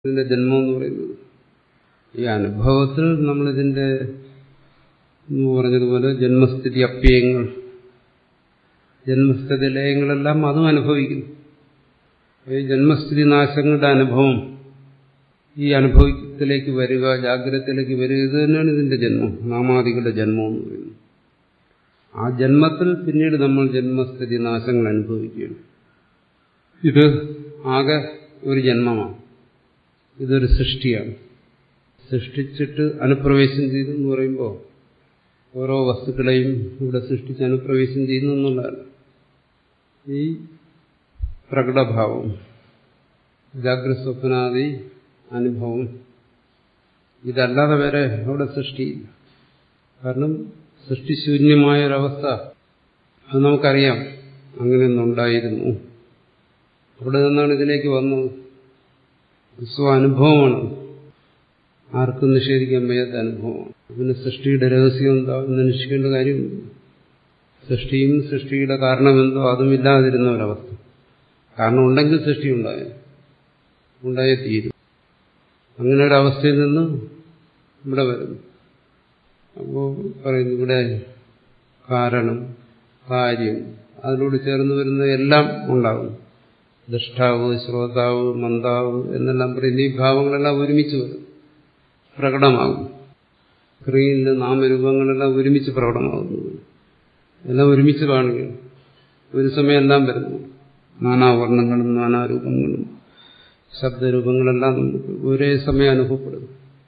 ഇതിന്റെ ജന്മം എന്ന് പറയുന്നത് ഈ അനുഭവത്തിൽ നമ്മളിതിന്റെ എന്ന് പറഞ്ഞതുപോലെ ജന്മസ്ഥിതി അപ്യയങ്ങൾ ജന്മസ്ഥിതി ലയങ്ങളെല്ലാം അതും അനുഭവിക്കുന്നു ഈ ജന്മസ്ഥിതി നാശങ്ങളുടെ അനുഭവം ഈ അനുഭവത്തിലേക്ക് വരിക ജാഗ്രതത്തിലേക്ക് വരിക ഇത് തന്നെയാണ് ഇതിന്റെ ജന്മം നാമാദികളുടെ ജന്മം എന്ന് പറയുന്നത് ആ ജന്മത്തിൽ പിന്നീട് നമ്മൾ ജന്മസ്ഥിതി നാശങ്ങൾ അനുഭവിക്കുകയാണ് ഇത് ആകെ ഒരു ജന്മമാണ് ഇതൊരു സൃഷ്ടിയാണ് സൃഷ്ടിച്ചിട്ട് അനുപ്രവേശം ചെയ്തു എന്ന് പറയുമ്പോൾ ഓരോ വസ്തുക്കളെയും ഇവിടെ സൃഷ്ടിച്ച് അനുപ്രവേശം ചെയ്യുന്നു എന്നുള്ളതല്ല ഈ പ്രകടഭാവം ജാഗ്രത സ്വപ്നാദി അനുഭവം ഇതല്ലാതെ വരെ അവിടെ സൃഷ്ടിയില്ല കാരണം സൃഷ്ടിശൂന്യമായ ഒരവസ്ഥ അത് നമുക്കറിയാം അങ്ങനെയൊന്നുണ്ടായിരുന്നു അവിടെ നിന്നാണ് ഇതിലേക്ക് വന്നത് സ്വാനുഭവമാണ് ആർക്കും നിഷേധിക്കാൻ വയ്യാത്ത അനുഭവമാണ് പിന്നെ സൃഷ്ടിയുടെ രഹസ്യം എന്താ എന്ന് അന്വേഷിക്കേണ്ട കാര്യമില്ല സൃഷ്ടിയും സൃഷ്ടിയുടെ കാരണമെന്തോ അതും ഇല്ലാതിരുന്ന ഒരവസ്ഥ കാരണം ഉണ്ടെങ്കിൽ സൃഷ്ടി ഉണ്ടായ ഉണ്ടായേ തീരും അങ്ങനെ ഒരു അവസ്ഥയിൽ നിന്ന് ഇവിടെ വരുന്നു അപ്പോൾ പറയുന്നു ഇവിടെ കാരണം കാര്യം അതിനോട് ചേർന്ന് വരുന്ന എല്ലാം ഉണ്ടാകും ദൃഷ്ടാവ് ശ്രോതാവ് മന്ദാവ് എന്നെല്ലാം പറയുന്ന ഈ ഭാവങ്ങളെല്ലാം ഒരുമിച്ച് വരും പ്രകടമാകും സ്ക്രീനിലെ നാമരൂപങ്ങളെല്ലാം ഒരുമിച്ച് പ്രകടമാകുന്നു എല്ലാം ഒരുമിച്ച് കാണുകയാണ് ഒരു സമയം എല്ലാം വരുന്നു നാനാവർണ്ണങ്ങളും നാനാരൂപങ്ങളും ശബ്ദരൂപങ്ങളെല്ലാം നമുക്ക് ഒരേ സമയം അനുഭവപ്പെടുന്നു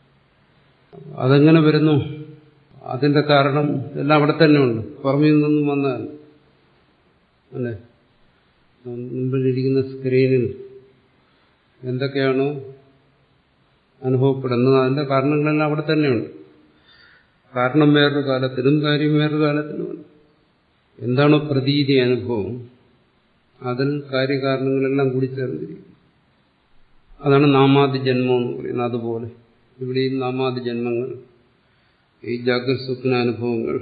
അതെങ്ങനെ വരുന്നു അതിന്റെ കാരണം എല്ലാം അവിടെ തന്നെ ഉണ്ട് പുറമേ നിന്നൊന്നും വന്നതല്ല അല്ലേ മുമ്പിലിരിക്കുന്ന സ്ക്രീനിൽ എന്തൊക്കെയാണോ അനുഭവപ്പെടുന്നത് അതിന്റെ കാരണങ്ങളെല്ലാം അവിടെ തന്നെയുണ്ട് കാരണം വേറൊരു കാലത്തിലും കാര്യം വേറൊരു കാലത്തിലുമാണ് എന്താണോ പ്രതീതി അനുഭവം അതിൽ കാര്യകാരണങ്ങളെല്ലാം കൂടി ചേർന്നിരിക്കും അതാണ് നാമാദി ജന്മം എന്ന് പറയുന്നത് അതുപോലെ ഇവിടെ ഈ നാമാദി ജന്മങ്ങൾ ഈ ജാഗ്രത സ്വപ്ന അനുഭവങ്ങൾ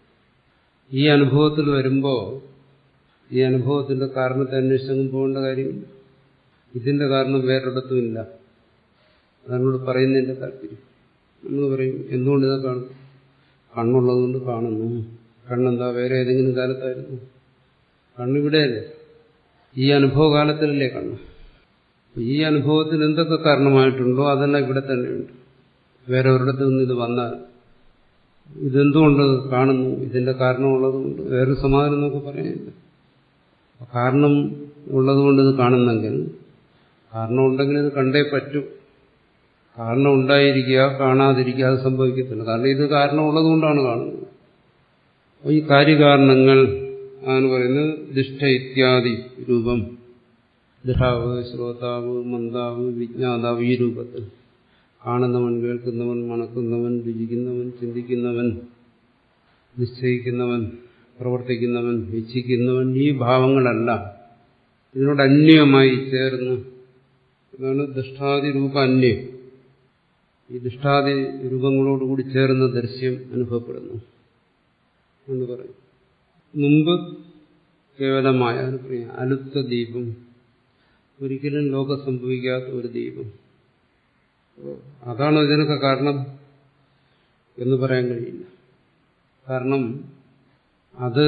ഈ അനുഭവത്തിൽ വരുമ്പോൾ ഈ അനുഭവത്തിന്റെ കാരണത്തെ അന്വേഷിച്ചങ്ങും പോകേണ്ട കാര്യമില്ല ഇതിന്റെ കാരണം വേറൊരിടത്തും ഇല്ല അതാണ് പറയുന്നതിന്റെ താല്പര്യം നമ്മൾ പറയും എന്തുകൊണ്ട് ഇതൊക്കെ കാണും കണ്ണുള്ളതുകൊണ്ട് കാണുന്നു കണ്ണെന്താ വേറെ ഏതെങ്കിലും കാലത്തായിരുന്നു കണ്ണിവിടെയല്ലേ ഈ അനുഭവകാലത്തിലല്ലേ കണ്ണ് ഈ അനുഭവത്തിന് എന്തൊക്കെ കാരണമായിട്ടുണ്ടോ അതെല്ലാം ഇവിടെ തന്നെയുണ്ട് വേറെ ഒരിടത്തു നിന്ന് ഇത് വന്നാൽ ഇതെന്തുകൊണ്ട് കാണുന്നു ഇതിന്റെ കാരണമുള്ളതുകൊണ്ട് വേറൊരു സമാധാനം നമുക്ക് പറയാനില്ല കാരണം ഉള്ളതുകൊണ്ട് ഇത് കാണുന്നെങ്കിൽ കാരണം ഉണ്ടെങ്കിൽ ഇത് കണ്ടേ പറ്റൂ കാരണം ഉണ്ടായിരിക്കുക കാണാതിരിക്കുക അത് സംഭവിക്കത്തില്ല കാരണം ഇത് കാരണം ഉള്ളതുകൊണ്ടാണ് കാണുന്നത് അപ്പോൾ ഈ കാര്യകാരണങ്ങൾ ആണ് പറയുന്നത് ദിഷ്ട ഇത്യാദി രൂപം ദൃഹാവ് ശ്രോതാവ് മന്ദാവ് വിജ്ഞാതാവ് ഈ രൂപത്തിൽ കാണുന്നവൻ കേൾക്കുന്നവൻ മണക്കുന്നവൻ രുചിക്കുന്നവൻ ചിന്തിക്കുന്നവൻ നിശ്ചയിക്കുന്നവൻ പ്രവർത്തിക്കുന്നവൻ ഇച്ഛിക്കുന്നവൻ ഈ ഭാവങ്ങളെല്ലാം ഇതിനോട് അന്യമായി ചേർന്ന് ഇതാണ് ദൃഷ്ടാദി രൂപ അന്യം ഈ ദൃഷ്ടാദി രൂപങ്ങളോടുകൂടി ചേർന്ന ദൃശ്യം അനുഭവപ്പെടുന്നു എന്ന് പറയും മുമ്പ് കേവലമായ അലുപ്ത ദീപം ഒരിക്കലും ലോകം സംഭവിക്കാത്ത ഒരു ദീപം അതാണ് ഇതിനൊക്കെ കാരണം എന്ന് പറയാൻ കഴിയില്ല കാരണം അത്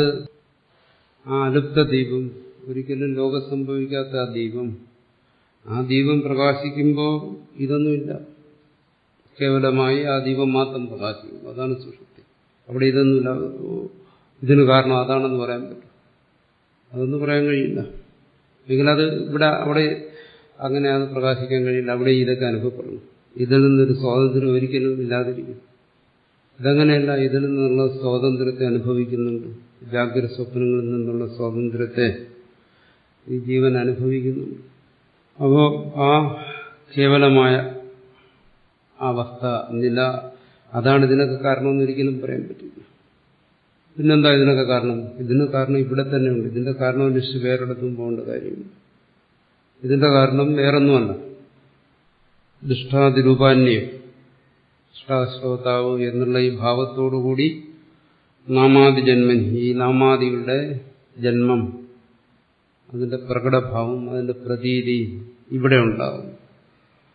ആ അലുപ്ത ദീപം ഒരിക്കലും ലോകം സംഭവിക്കാത്ത ആ ദീപം ആ ദീപം പ്രകാശിക്കുമ്പോൾ ഇതൊന്നുമില്ല കേവലമായി ആ ദീപം മാത്രം പ്രകാശിക്കും അതാണ് സുഷുപ്തി അവിടെ ഇതൊന്നുമില്ല ഇതിന് കാരണം അതാണെന്ന് പറയാൻ പറ്റും അതൊന്നും പറയാൻ കഴിയില്ല എങ്കിൽ അത് ഇവിടെ അവിടെ അങ്ങനെ അത് പ്രകാശിക്കാൻ കഴിയില്ല അവിടെ ഇതൊക്കെ അനുഭവപ്പെടുന്നു ഇതിൽ നിന്നൊരു സ്വാതന്ത്ര്യം ഒരിക്കലും ഇല്ലാതിരിക്കും ഇതങ്ങനെയല്ല ഇതിൽ നിന്നുള്ള സ്വാതന്ത്ര്യത്തെ അനുഭവിക്കുന്നുണ്ട് ജാഗ്രത സ്വപ്നങ്ങളിൽ നിന്നുള്ള സ്വാതന്ത്ര്യത്തെ ഈ ജീവൻ അനുഭവിക്കുന്നുണ്ട് അപ്പോൾ ആ കേവലമായ അവസ്ഥ നില അതാണ് ഇതിനൊക്കെ കാരണമെന്ന് ഒരിക്കലും പറയാൻ പറ്റില്ല പിന്നെന്താ ഇതിനൊക്കെ കാരണം ഇതിന് കാരണം ഇവിടെ തന്നെയുണ്ട് ഇതിന്റെ കാരണം അന്വേഷിച്ച് വേറെടുത്തും പോകേണ്ട കാര്യമില്ല ഇതിന്റെ കാരണം വേറൊന്നുമല്ല ദുഷ്ടാതിരൂപാന്യം ദുഷ്ടാശ്രോതാവ് എന്നുള്ള ഈ ഭാവത്തോടുകൂടി നാമാദി ജന്മൻ ഈ നാമാദികളുടെ ജന്മം അതിന്റെ പ്രകടഭാവം അതിന്റെ പ്രതീതി ഇവിടെ ഉണ്ടാകും